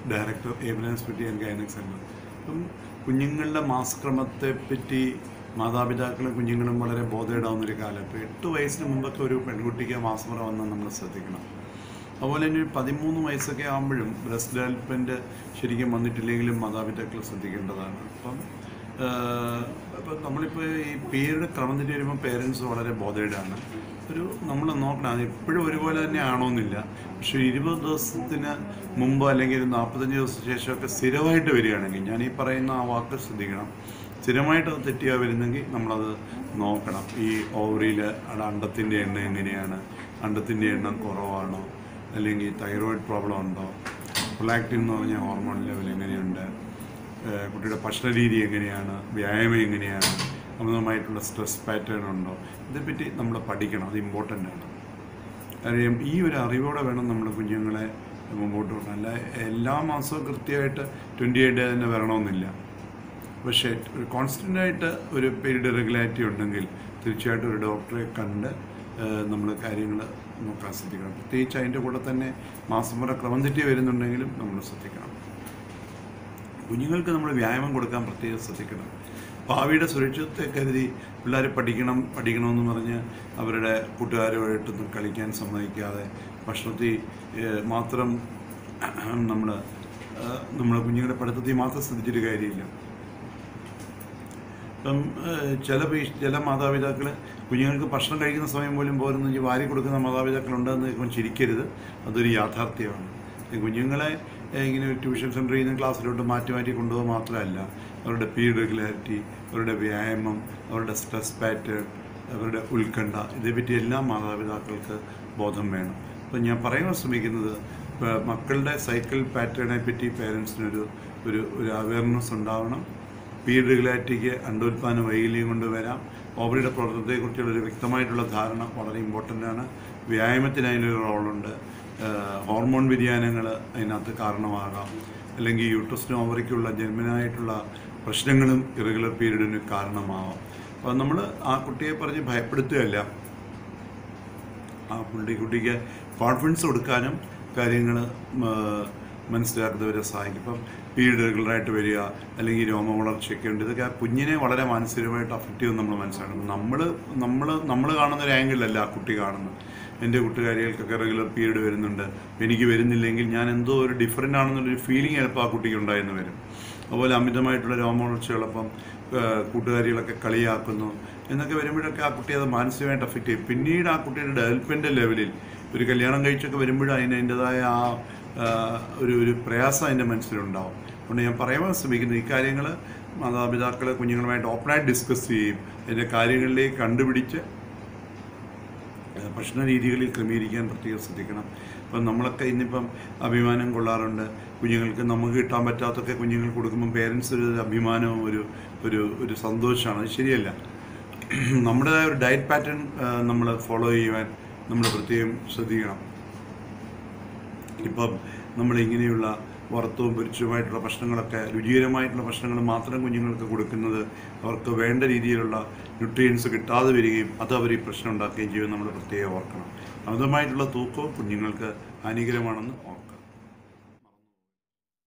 director ഏബിലൻസ് പറ്റി and gynaec centre അപ്പം കുഞ്ഞുങ്ങളുടെ മാസക്രമത്തെ പറ്റി മാതാപിതാക്കളും കുഞ്ഞുങ്ങളും വളരെ ബോധേടാവുന്നൊരു കാലം ഇപ്പോൾ എട്ട് വയസ്സിന് മുമ്പൊക്കെ ഒരു പെൺകുട്ടിക്ക് മാസമുറ വന്നാൽ നമ്മൾ ശ്രദ്ധിക്കണം അതുപോലെ തന്നെ ഒരു പതിമൂന്ന് വയസ്സൊക്കെ ആകുമ്പോഴും ബ്രസ്റ്റ് ഡെവലപ്മെൻറ്റ് ശരിക്കും വന്നിട്ടില്ലെങ്കിലും മാതാപിതാക്കൾ ശ്രദ്ധിക്കേണ്ടതാണ് അപ്പം ഇപ്പം നമ്മളിപ്പോൾ ഈ പീരീഡ് ക്രമം തെറ്റി വരുമ്പോൾ പേരൻസ് വളരെ ബോധേഡാണ് ഒരു നമ്മൾ നോക്കണം അത് എപ്പോഴും ഒരുപോലെ തന്നെ ആണോന്നില്ല പക്ഷേ ഇരുപത് ദിവസത്തിന് മുമ്പ് അല്ലെങ്കിൽ ഒരു നാൽപ്പത്തഞ്ച് ദിവസത്തിന് ശേഷമൊക്കെ സ്ഥിരമായിട്ട് വരികയാണെങ്കിൽ ഞാൻ ഈ പറയുന്ന ആ വാക്ക് ശ്രദ്ധിക്കണം സ്ഥിരമായിട്ട് അത് തെറ്റിയാ വരുന്നെങ്കിൽ നമ്മളത് നോക്കണം ഈ ഓവറിയിൽ അവിടെ അണ്ടത്തിൻ്റെ എണ്ണം എങ്ങനെയാണ് അണ്ടത്തിൻ്റെ എണ്ണം കുറവാണോ അല്ലെങ്കിൽ തൈറോയിഡ് പ്രോബ്ലം ഉണ്ടോ പ്രൊലാക്റ്റിൻ എന്ന് പറഞ്ഞ ഹോർമോൺ ലെവൽ എങ്ങനെയുണ്ട് ഏഹ് കുട്ടിയുടെ ഭക്ഷണ രീതി എങ്ങനെയാണ് വ്യായാമം എങ്ങനെയാണ് അമിതമായിട്ടുള്ള സ്ട്രെസ് പാറ്റേൺ ഉണ്ടോ ഇതേപ്പറ്റി നമ്മൾ പഠിക്കണം അത് ഇമ്പോർട്ടൻ്റ് ആണ് കാര്യം ഈ ഒരു അറിവോടെ വേണം നമ്മൾ കുഞ്ഞുങ്ങളെ മുമ്പോട്ട് കൊണ്ടുപോകാൻ അല്ല എല്ലാ മാസവും കൃത്യമായിട്ട് ട്വൻറ്റി എയ്റ്റ് ഡേ തന്നെ വരണമെന്നില്ല പക്ഷേ കോൺസ്റ്റൻ്റ് ആയിട്ട് ഒരു പീരീഡ് റെഗുലാരിറ്റി ഉണ്ടെങ്കിൽ തീർച്ചയായിട്ടും ഒരു ഡോക്ടറെ കണ്ട് നമ്മൾ കാര്യങ്ങൾ നോക്കാൻ ശ്രദ്ധിക്കണം പ്രത്യേകിച്ച് അതിൻ്റെ കൂടെ തന്നെ മാസം മുറ ക്രമം തെറ്റി വരുന്നുണ്ടെങ്കിലും നമ്മൾ ശ്രദ്ധിക്കണം കുഞ്ഞുങ്ങൾക്ക് നമ്മൾ വ്യായാമം കൊടുക്കാൻ പ്രത്യേകം ശ്രദ്ധിക്കണം ഭാവിയുടെ സുരക്ഷിതത്തെ കരുതി പിള്ളേർ പഠിക്കണം പഠിക്കണമെന്ന് പറഞ്ഞ് അവരുടെ കൂട്ടുകാരുമായിട്ടൊന്നും കളിക്കാൻ സമ്മതിക്കാതെ ഭക്ഷണത്തിൽ ഏഹ്, മാത്രം നമ്മൾ നമ്മൾ കുഞ്ഞുങ്ങളുടെ പഠിത്തത്തിൽ മാത്രം ശ്രദ്ധിച്ചിട്ട് കാര്യമില്ല ഇപ്പം ഏഹ്, ചില പേഷ് ചില മാതാപിതാക്കൾ കുഞ്ഞുങ്ങൾക്ക് ഭക്ഷണം കഴിക്കുന്ന സമയം പോലും പോരുന്ന ഈ വാരി കൊടുക്കുന്ന മാതാപിതാക്കളുണ്ടെന്ന് ഇപ്പം ചിരിക്കരുത് അതൊരു യാഥാർത്ഥ്യമാണ് ഈ കുഞ്ഞുങ്ങളെ ഏഹ്, ഇങ്ങനെ ഒരു ട്യൂഷൻ സെൻറ്ററിൽ നിന്ന് ക്ലാസ്സിലോട്ട് മാറ്റി മാറ്റി കൊണ്ടുപോകുക മാത്രമല്ല അവരുടെ പീരീഡ് റെഗുലാരിറ്റി അവരുടെ വ്യായാമം അവരുടെ സ്ട്രെസ് പാറ്റേൺ അവരുടെ ഉത്കണ്ഠ ഇതേപ്പറ്റി എല്ലാം മാതാപിതാക്കൾക്ക് ബോധം വേണം അപ്പം ഞാൻ പറയാൻ ശ്രമിക്കുന്നത് ഇപ്പം മക്കളുടെ സൈക്കിൾ പാറ്റേണെ പറ്റി പേരൻസിനൊരു ഒരു ഒരു അവയർനെസ് ഉണ്ടാവണം പീരീഡ് റെഗുലാരിറ്റിക്ക് അണ്ടോൽപാദന വൈകല്യം കൊണ്ടുവരാം ഓവറിയുടെ പ്രവർത്തനത്തെക്കുറിച്ചുള്ള ഒരു വ്യക്തമായിട്ടുള്ള ധാരണ വളരെ ഇമ്പോർട്ടൻ്റ് ആണ് വ്യായാമത്തിന് അതിനൊരു റോളുണ്ട് ഏഹ് ഹോർമോൺ വ്യതിയാനങ്ങൾ അതിനകത്ത് കാരണമാകാം അല്ലെങ്കിൽ യൂട്രസിനും ഓവറിക്കുള്ള ജന്മനായിട്ടുള്ള പ്രശ്നങ്ങളും ഇറഗുലർ പീരീഡിന് കാരണമാവാം അപ്പോൾ നമ്മൾ ആ കുട്ടിയെ പറഞ്ഞ് ഭയപ്പെടുത്തുകയല്ല ആ പുള്ളി കുട്ടിക്ക് കോൺഫിഡൻസ് കൊടുക്കാനും കാര്യങ്ങൾ മനസ്സിലാക്കുന്നവരെ സഹായിക്കും ഇപ്പം പീരീഡ് റെഗുലറായിട്ട് വരിക അല്ലെങ്കിൽ രോമ വളർച്ചയൊക്കെ ഉണ്ട് ഇതൊക്കെ ആ കുഞ്ഞിനെ വളരെ മാനസികമായിട്ട് അഫക്റ്റ് ചെയ്യുമെന്ന് നമ്മൾ മനസ്സിലാക്കണം നമ്മൾ നമ്മൾ നമ്മൾ കാണുന്ന ഒരു ആംഗിളല്ല ആ കുട്ടി കാണുന്നത് എൻ്റെ കൂട്ടുകാരികൾക്കൊക്കെ റെഗുലർ പീരീഡ് വരുന്നുണ്ട് എനിക്ക് വരുന്നില്ലെങ്കിൽ ഞാൻ എന്തോ ഒരു ഡിഫറെൻ്റ് ആണെന്നുള്ളൊരു ഫീലിംഗ് ചിലപ്പോൾ ആ കുട്ടിക്ക് ഉണ്ടായെന്ന് വരും അതുപോലെ അമിതമായിട്ടുള്ള രോമവളർച്ചകളപ്പം കൂട്ടുകാരികളൊക്കെ കളിയാക്കുന്നു എന്നൊക്കെ വരുമ്പോഴൊക്കെ ആ കുട്ടി അത് മാനസികമായിട്ട് അഫക്റ്റ് ചെയ്യും പിന്നീട് ആ കുട്ടിയുടെ ഡെവലപ്മെൻ്റ് ലെവലിൽ ഒരു കല്യാണം കഴിച്ചൊക്കെ വരുമ്പോഴും അതിന് അതിൻ്റെതായ ആ ആ, ഒരു ഒരു പ്രയാസം അതിൻ്റെ മനസ്സിലുണ്ടാവും അതുകൊണ്ട് ഞാൻ പറയാൻ ശ്രമിക്കുന്നത് ഈ കാര്യങ്ങൾ മാതാപിതാക്കൾ കുഞ്ഞുങ്ങളുമായിട്ട് ഓപ്പണായിട്ട് ഡിസ്കസ് ചെയ്യും അതിൻ്റെ കാര്യങ്ങളിലേക്ക് കണ്ടുപിടിച്ച് ഏഹ് ഭക്ഷണ രീതികളിൽ ക്രമീകരിക്കാൻ പ്രത്യേകം ശ്രദ്ധിക്കണം ഇപ്പം നമ്മളൊക്കെ ഇന്നിപ്പം അഭിമാനം കൊള്ളാറുണ്ട് കുഞ്ഞുങ്ങൾക്ക് നമുക്ക് കിട്ടാൻ പറ്റാത്തൊക്കെ കുഞ്ഞുങ്ങൾക്ക് കൊടുക്കുമ്പോൾ പേരൻസ് ഒരു അഭിമാനവും ഒരു ഒരു ഒരു സന്തോഷമാണ് അത് ശരിയല്ല നമ്മുടേതായ ഒരു ഡയറ്റ് പാറ്റേൺ നമ്മൾ ഫോളോ ചെയ്യുവാൻ നമ്മൾ പ്രത്യേകം ശ്രദ്ധിക്കണം ഇപ്പം നമ്മൾ ഇങ്ങനെയുള്ള വറുത്തവും പൊരിച്ചതുമായിട്ടുള്ള ഭക്ഷണങ്ങളൊക്കെ രുചികരമായിട്ടുള്ള ഭക്ഷണങ്ങൾ മാത്രം കുഞ്ഞുങ്ങൾക്ക് കൊടുക്കുന്നത് അവർക്ക് വേണ്ട രീതിയിലുള്ള ന്യൂട്രിയൻസ് കിട്ടാതെ വരികയും അത് അവർ ഈ പ്രശ്നം ഉണ്ടാക്കുകയും ചെയ്യും നമ്മൾ പ്രത്യേകം ഓർക്കണം അമിതമായിട്ടുള്ള തൂക്കവും കുഞ്ഞുങ്ങൾക്ക് ഹാനികരമാണെന്ന് ഓർക്കണം